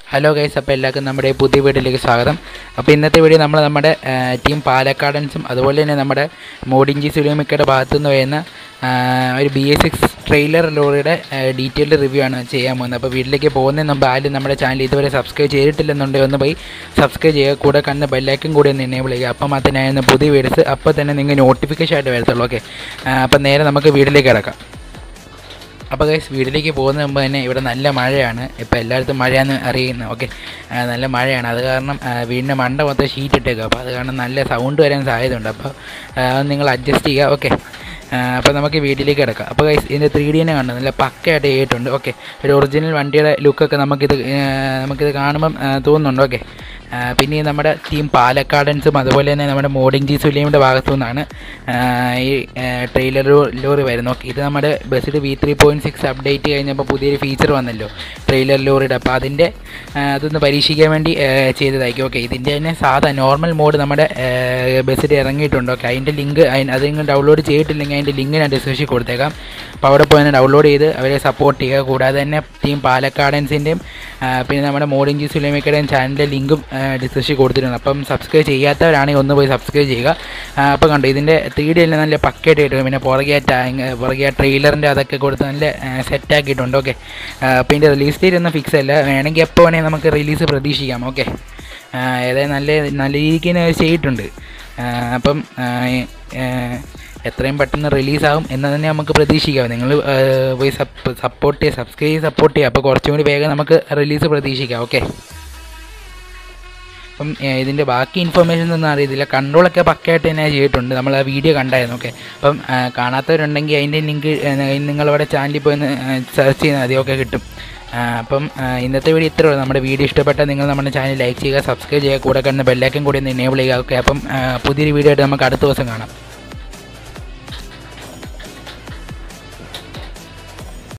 hello guys അപ്പോൾ എല്ലാവർക്കും നമ്മുടെ പുതിയ വീഡിയോയിലേക്ക് സ്വാഗതം അപ്പോൾ ഇന്നത്തെ വീഡിയോ നമ്മൾ നമ്മുടെ ടീം പാലക്കാടൻസും അതുപോലെ തന്നെ നമ്മുടെ മോഡിഞ്ചി സുലിമിക്കയുടെ ഭാഗത്തു നിന്ന് വരുന്ന ആ, ഒരു ബി എസ് സിക്സ് ട്രെയിലർ ലോറിയുടെ ഡീറ്റെയിൽഡ് റിവ്യൂ ആണ് ചെയ്യാൻ പോകുന്നത് അപ്പോൾ വീട്ടിലേക്ക് പോകുന്നതിന് മുമ്പ് ആരും നമ്മുടെ ചാനൽ ഇതുവരെ സബ്സ്ക്രൈബ് ചെയ്തിട്ടില്ലെന്നുണ്ടെങ്കിൽ ഒന്ന് പോയി സബ്സ്ക്രൈബ് ചെയ്യുക കൂടെ കണ്ണ് ബെല്ലൈക്കും കൂടി ഒന്ന് എനേബിൾ ചെയ്യുക അപ്പോൾ മാത്രമേ ഞാൻ പുതിയ വീഡിയോസ് അപ്പോൾ തന്നെ നിങ്ങൾ നോട്ടിഫിക്കേഷൻ ആയിട്ട് വരത്തുള്ളൂ ഓക്കെ അപ്പോൾ നേരെ നമുക്ക് വീട്ടിലേക്ക് കിടക്കാം അപ്പോൾ ഗൈസ് വീട്ടിലേക്ക് പോകുന്ന മുമ്പ് തന്നെ ഇവിടെ നല്ല മഴയാണ് ഇപ്പോൾ എല്ലായിടത്തും മഴയാന്ന് അറിയുന്നത് ഓക്കെ നല്ല മഴയാണ് അത് കാരണം ആ, വീടിൻ്റെ മണ്ട മൊത്തം ഷീറ്റ് ഇട്ടേക്കുക അപ്പോൾ അത് കാരണം നല്ല സൗണ്ട് വരാൻ സാധ്യതയുണ്ട് അപ്പോൾ ആ, അത് നിങ്ങൾ അഡ്ജസ്റ്റ് ചെയ്യുക ഓക്കെ അപ്പോൾ നമുക്ക് വീട്ടിലേക്ക് കിടക്കാം അപ്പോൾ ഗൈസ് ഇതിൻ്റെ ത്രീ ഡി തന്നെ കണ്ടു നല്ല പക്കയായിട്ട് ചെയ്തിട്ടുണ്ട് ഓക്കെ ഒരു ഒറിജിനൽ വണ്ടിയുടെ ലുക്കൊക്കെ നമുക്കിത് ആ, നമുക്കിത് കാണുമ്പം ആ, തോന്നുന്നുണ്ട് ഓക്കെ പിന്നെ ഈ നമ്മുടെ ടീം പാലക്കാടൻസും അതുപോലെ തന്നെ നമ്മുടെ മോഡിങ് ജി സുലൈമിൻ്റെ ഭാഗത്തു നിന്നാണ് ആ, ഈ ട്രെയിലർ ലോറി വരുന്നത് ഓക്കെ ഇത് നമ്മുടെ ബസ്സിൽ V three point six update കഴിഞ്ഞപ്പോൾ പുതിയൊരു ഫീച്ചർ വന്നല്ലോ ട്രെയിലർ ലോറിയുടെ അപ്പോൾ അതിൻ്റെ ആ, അതൊന്ന് പരീക്ഷിക്കാൻ വേണ്ടി ആ, ചെയ്തതായിരിക്കും ഓക്കെ ഇതിൻ്റെ തന്നെ സാധാ നോർമൽ മോഡ് നമ്മുടെ ബസ്സിൽ ഇറങ്ങിയിട്ടുണ്ട് ഓക്കെ അതിൻ്റെ ലിങ്ക് അത് നിങ്ങൾ ഡൗൺലോഡ് ചെയ്തിട്ടില്ലെങ്കിൽ അതിൻ്റെ ലിങ്ക് ഞാൻ ഡിസ്ക്രിപ്ഷനിൽ കൊടുത്തേക്കാം അപ്പോൾ അവിടെ പോയി ഡൗൺലോഡ് ചെയ്ത് അവരെ സപ്പോർട്ട് ചെയ്യുക കൂടാതെ തന്നെ ടീം പാലക്കാടൻസിൻ്റെയും പിന്നെ നമ്മുടെ മോഡിഞ്ചി സുലൈമക്കയുടെയും ചാനലിൻ്റെ ലിങ്കും ഡിസ്ക്രിപ്ഷനിൽ കൊടുത്തിട്ടുണ്ട് അപ്പം സബ്സ്ക്രൈബ് ചെയ്യാത്തവരാണെങ്കിൽ ഒന്ന് പോയി സബ്സ്ക്രൈബ് ചെയ്യുക ആ, അപ്പോൾ കണ്ടു ഇതിൻ്റെ ത്രീ ഡി എല്ലാം നല്ല പക്കയായിട്ട് കിട്ടും പിന്നെ പുറകെ ആ ടാങ് പുറകെ ആ ട്രെയിലറിൻ്റെ അതൊക്കെ കൊടുത്ത് നല്ല സെറ്റ് ആക്കിയിട്ടുണ്ട് ഓക്കെ അപ്പോൾ ഇതിൻ്റെ റിലീസ് ഡേറ്റ് ഒന്നും ഫിക്സ് അല്ല വേണമെങ്കിൽ എപ്പോൾ വേണമെങ്കിൽ നമുക്ക് റിലീസ് പ്രതീക്ഷിക്കാം ഓക്കെ ഏതായാലും നല്ല നല്ല രീതിക്ക് തന്നെ അത് ചെയ്തിട്ടുണ്ട് ആ, അപ്പം ആ, ഏ, എത്രയും പെട്ടെന്ന് റിലീസാകും എന്ന് തന്നെ നമുക്ക് പ്രതീക്ഷിക്കാം നിങ്ങൾ പോയി സപ്പോർട്ട് ചെയ്യുക സബ്സ്ക്രൈബ് ചെയ്ത് സപ്പോർട്ട് ചെയ്യുക അപ്പോൾ കുറച്ചും കൂടി വേഗം നമുക്ക് റിലീസ് പ്രതീക്ഷിക്കാം ഓക്കെ അപ്പം ഏ, ഇതിൻ്റെ ബാക്കി ഇൻഫർമേഷൻ ഒന്നും അറിയത്തില്ല കൺട്രോളൊക്കെ പക്കയായിട്ട് തന്നെ ചെയ്തിട്ടുണ്ട് നമ്മൾ ആ വീഡിയോ കണ്ടായിരുന്നു ഓക്കെ അപ്പം ആ, കാണാത്തവരുണ്ടെങ്കിൽ അതിൻ്റെ ലിങ്ക് നിങ്ങളവിടെ ചാനലിൽ പോയി സെർച്ച് ചെയ്താൽ മതി ഓക്കെ കിട്ടും ആ, അപ്പം ആ, ഇന്നത്തെ വീഡിയോ ഇത്രേ ഉള്ളൂ നമ്മുടെ വീഡിയോ ഇഷ്ടപ്പെട്ടാൽ നിങ്ങൾ നമ്മുടെ ചാനൽ ലൈക്ക് ചെയ്യുക സബ്സ്ക്രൈബ് ചെയ്യുക കൂടെ കണ്ട് ബെല്ലൈക്കൻ കൂടി ഒന്ന് എനേബിൾ ചെയ്യുക ഓക്കെ അപ്പം ആ, പുതിയൊരു വീഡിയോ ആയിട്ട് നമുക്ക് അടുത്ത ദിവസം കാണാം